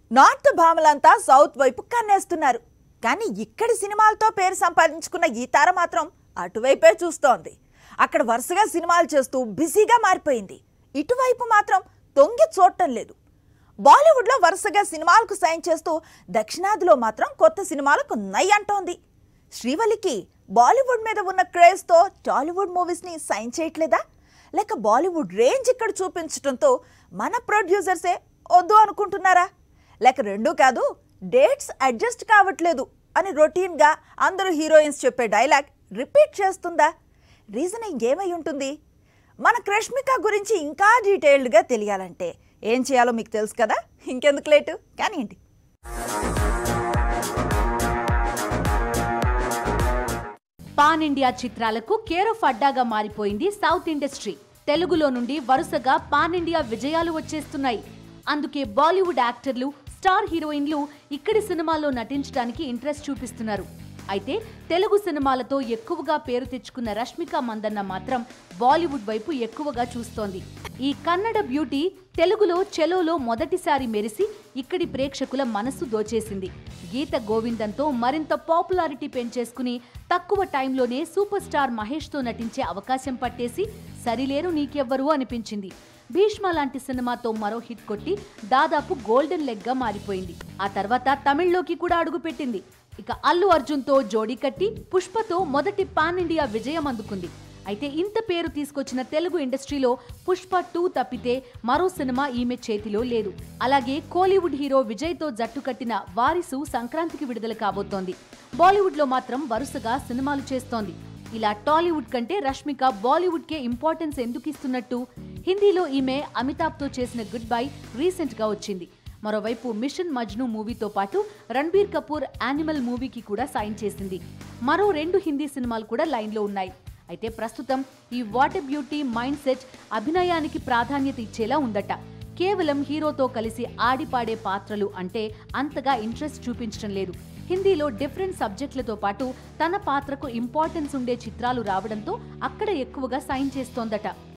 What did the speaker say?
north భామలంతా south వైపు కన్నేస్తున్నారు కానీ ఇక్కడి సినిమాలతో పేరు సంపాదించుకున్న ఈ తార మాత్రం అటువైపే చూస్తోంది అక్కడ వరుసగా సినిమాలు చేస్తూ బిజీగా మారిపోయింది ఇటువైపు మాత్రం తొంగి చూడటం లేదు బాలీవుడ్లో వరుసగా సినిమాలకు సైన్ చేస్తూ దక్షిణాదిలో మాత్రం కొత్త సినిమాలకు నై అంటోంది శ్రీవల్లికి బాలీవుడ్ మీద ఉన్న క్రేజ్తో టాలీవుడ్ మూవీస్ని సైన్ చేయట్లేదా లేక బాలీవుడ్ రేంజ్ ఇక్కడ చూపించడంతో మన ప్రొడ్యూసర్సే వద్దు అనుకుంటున్నారా లేక రెండూ కాదు డేట్స్ అడ్జస్ట్ కావట్లేదు అని రొటీన్గా అందరూ హీరోయిన్స్ చెప్పే డైలాగ్ రిపీట్ చేస్తుందా రీజనింగ్ ఏమై ఉంటుంది మన క్రష్మిక గురించి ఇంకా డీటెయిల్డ్గా తెలియాలంటే ఏం చేయాలో మీకు తెలుసు కదా ఇంకెందుకు లేటు కానివ్వండి పాన్ ఇండియా చిత్రాలకు కేర్ ఆఫ్ అడ్డాగా మారిపోయింది సౌత్ ఇండస్ట్రీ తెలుగులో నుండి వరుసగా పాన్ ఇండియా విజయాలు వచ్చేస్తున్నాయి అందుకే బాలీవుడ్ యాక్టర్లు స్టార్ హీరోయిన్లు ఇక్కడి సినిమాల్లో నటించడానికి ఇంట్రెస్ట్ చూపిస్తున్నారు అయితే తెలుగు సినిమాలతో ఎక్కువగా పేరు తెచ్చుకున్న రష్మిక మందన్న మాత్రం బాలీవుడ్ వైపు ఎక్కువగా చూస్తోంది ఈ కన్నడ బ్యూటీ తెలుగులో చెలోలో మొదటిసారి మెరిసి ఇక్కడి ప్రేక్షకుల మనస్సు దోచేసింది గీత గోవిందంతో మరింత పాపులారిటీ పెంచేసుకుని తక్కువ టైంలోనే సూపర్ స్టార్ మహేష్తో నటించే అవకాశం పట్టేసి సరిలేరు నీకెవ్వరు అనిపించింది భీష్మ లాంటి సినిమాతో మరో హిట్ కొట్టి దాదాపు గోల్డెన్ లెగ్ గా మారిపోయింది ఆ తర్వాత తమిళ్లోకి కూడా అడుగుపెట్టింది ఇక అల్లు అర్జున్తో జోడీ కట్టి పుష్పతో మొదటి పాన్ ఇండియా విజయం అందుకుంది అయితే ఇంత పేరు తీసుకొచ్చిన తెలుగు ఇండస్ట్రీలో పుష్ప టూ తప్పితే మరో సినిమా ఈమె చేతిలో లేదు అలాగే కోలీవుడ్ హీరో విజయ్తో జట్టు కట్టిన వారిసు సంక్రాంతికి విడుదల కాబోతోంది బాలీవుడ్లో మాత్రం వరుసగా సినిమాలు చేస్తోంది ఇలా టాలీవుడ్ కంటే రష్మిక బాలీవుడ్కే ఇంపార్టెన్స్ ఎందుకు ఇస్తున్నట్టు హిందీలో ఈమె అమితాబ్తో చేసిన గుడ్ బై రీసెంట్గా వచ్చింది మరోవైపు మిషన్ మజ్ను మూవీతో పాటు రణబీర్ కపూర్ యానిమల్ మూవీకి కూడా సైన్ చేసింది మరో రెండు హిందీ సినిమాలు కూడా లైన్లో ఉన్నాయి అయితే ప్రస్తుతం ఈ వాటర్ బ్యూటీ మైండ్ సెట్ అభినయానికి ప్రాధాన్యత ఇచ్చేలా ఉందట కేవలం హీరోతో కలిసి ఆడిపాడే పాత్రలు అంటే అంతగా ఇంట్రెస్ట్ చూపించడం లేదు హిందీలో డిఫరెంట్ సబ్జెక్టులతో పాటు తన పాత్రకు ఇంపార్టెన్స్ ఉండే చిత్రాలు రావడంతో అక్కడ ఎక్కువగా సైన్ చేస్తోందట